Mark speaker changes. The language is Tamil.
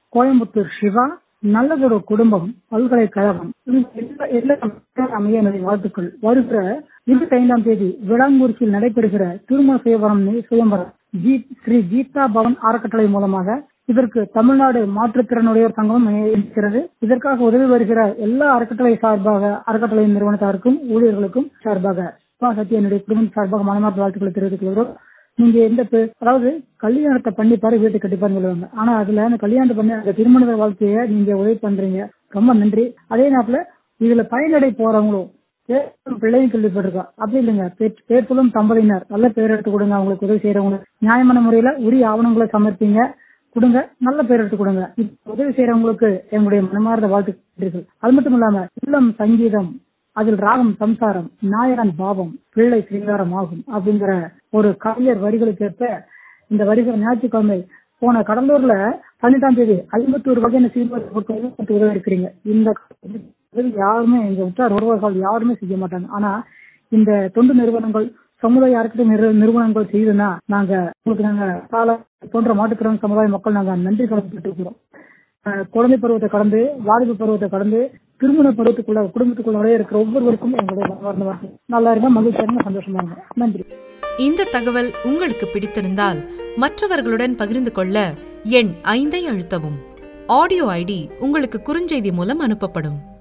Speaker 1: கோயம்புத்தூர் சிவா நல்லதொரு குடும்பம் பல்கலைக்கழகம் இந்த எல்லா எல்லா அமைய என்னுடைய வாழ்த்துக்கள் வருகிற இருபத்தி ஐந்தாம் தேதி விளாங்கூர்ச்சியில் நடைபெறுகிற திருமண சுயவரம் சுயம்பரம் ஜி ஸ்ரீ கீதா பவன் அறக்கட்டளை மூலமாக இதற்கு தமிழ்நாடு மாற்றுத்திறனுடையோர் சங்கமும் இருக்கிறது இதற்காக உதவி வருகிற எல்லா அறக்கட்டளை சார்பாக அறக்கட்டளை நிறுவனத்தாருக்கும் ஊழியர்களுக்கும் சார்பாக அப்பா சத்யா என்னுடைய குடும்பம் சார்பாக மனமார்ந்த வாழ்த்துக்களை தெரிவித்துக் கொள்கிறோம் நீங்க எந்த பே- அதாவது கல்யாணத்தை பண்ணி பாரு வீட்டு கட்டிப்பாருன்னு சொல்லுவாங்க ஆனா அதுல அந்த கல்யாணத்தை பண்ணி அந்த திருமண வாழ்க்கைய நீங்க உதவி பண்றீங்க ரொம்ப நன்றி அதே நேரத்துல இதுல பயனடை போறவங்களும் பேரும் பிள்ளையும் கேள்விப்பட்டிருக்கா அப்படி இல்லைங்க பேர்- பேர்புலம் தம்பதியினர் நல்ல பேர் எடுத்து கொடுங்க அவங்களுக்கு உதவி செய்யறவங்க நியாயமான முறையில உரிய ஆவணங்களை சமர்ப்பிங்க கொடுங்க நல்ல பேர் எடுத்து கொடுங்க இப்ப உதவி செய்யறவங்களுக்கு எங்களுடைய மனமார்ந்த வாழ்த்துக்கள் அது மட்டும் இல்லாம இல்லம் சங்கீதம் அதில் ராகம் சம்சாரம் நாயகன் பாவம் பிள்ளை சிங்காரம் ஆகும் அப்படிங்கிற ஒரு கவிஞர் வரிகளுக்கு ஏற்ப இந்த வரிகள் ஞாயிற்றுக்கிழமை போன கடலூர்ல பதினெட்டாம் தேதி ஐம்பத்தோரு வகையான சீர்வரிசை பொருட்கள் கொடுத்து உதவி இருக்கிறீங்க இந்த உதவி யாருமே எங்க உற்றார் உறவுகள் யாருமே செய்ய மாட்டாங்க ஆனா இந்த தொண்டு நிறுவனங்கள் சமுதாய அறக்கட்டளை நிறு- நிறுவனங்கள் செய்யுதுன்னா நாங்க உங்களுக்கு நாங்க கால போன்ற மாற்றுத்திறன் சமுதாய மக்கள் நாங்க நன்றி கடன் பெற்றுக்கிறோம் அஹ் குழந்தை பருவத்தை கடந்து வாலிப பருவத்தை கடந்து திருமண பருவத்துக்குள்ள குடும்பத்துக்குள்ள இருக்கிற ஒவ்வொருவருக்கும் எங்களுடைய மனமார்ந்த வாழ்த்து. நல்லா இருங்க மகிழ்ச்சியா இருங்க சந்தோஷமா இருங்க நன்றி
Speaker 2: இந்த தகவல் உங்களுக்கு பிடித்திருந்தால் மற்றவர்களுடன் பகிர்ந்து கொள்ள எண் ஐந்தை அழுத்தவும் ஆடியோ ஐடி உங்களுக்கு குறுஞ்செய்தி மூலம் அனுப்பப்படும்